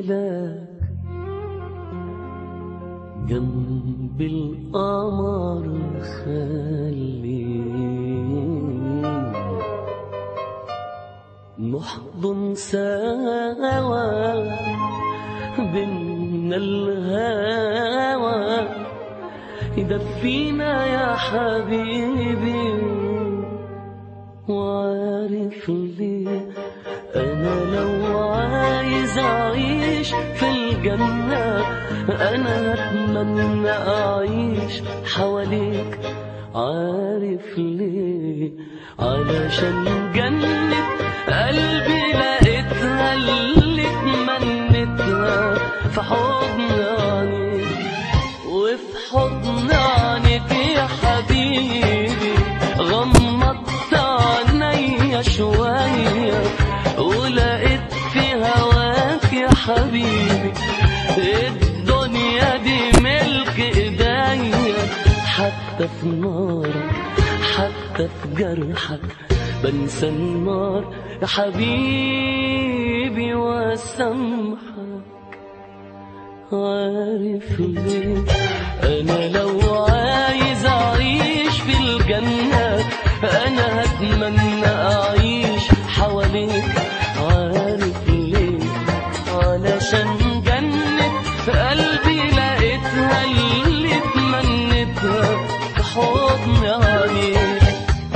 لك جنب القمر خليني نحضن سوا بينا الهوى يدفينا يا حبيبي وعارف ليه أنا لو عايز أعيش في الجنة أنا أتمنى أعيش حواليك عارف ليه علشان جنة قلبي لقيتها اللي اتمنيتها في حضن عينيك وفي حضن عينيك يا حبيبي غمضت عينيا شوية ولقيت في هواك يا حبيبي الدنيا دي ملك ايديا حتى في نارك حتى في جرحك بنسى النار يا حبيبي واسامحك عارف ليه انا لو عايز اعيش في الجنة انا هتمنى اعيش حواليك عارف ليه علشان جنة قلبي لقيتها اللي اتمنيتها في حضن عينيك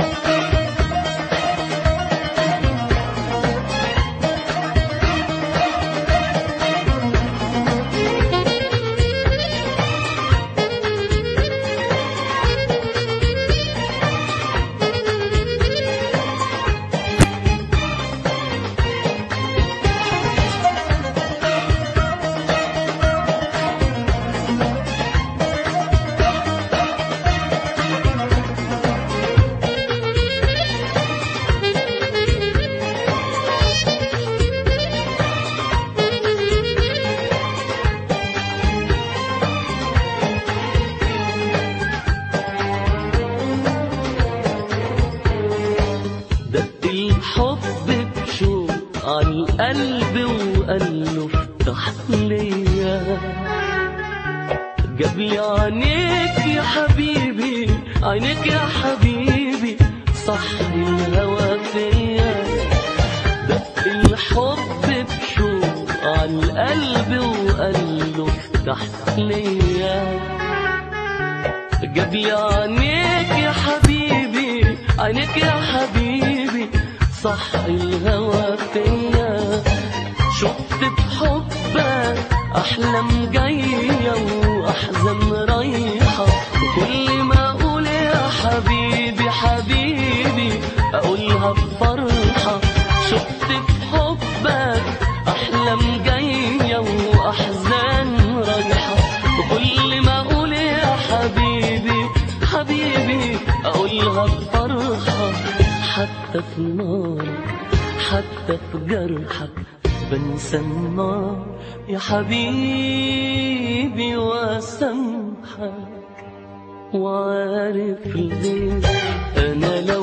دق الحب بشوق على القلب وقال له افتح ليا جاب لي عينيك يا حبيبي عينيك يا حبيبي صح الهوى فيا دق الحب بشوق على القلب وقال له افتح ليا جاب لي عينيك يا حبيبي عينيك يا حبيبي صح الهوى فيا شفت بحبك احلام جايه واحزان رايحه وكل ما اقول يا حبيبي حبيبي اقولها بفرحه شفت بحبك احلام جايه واحزان رايحه وكل ما اقول يا حبيبي حبيبي اقولها بفرحه حتى في نارك حتى في جرحك بنسى النار يا حبيبي واسامحك وعارف ليه انا لو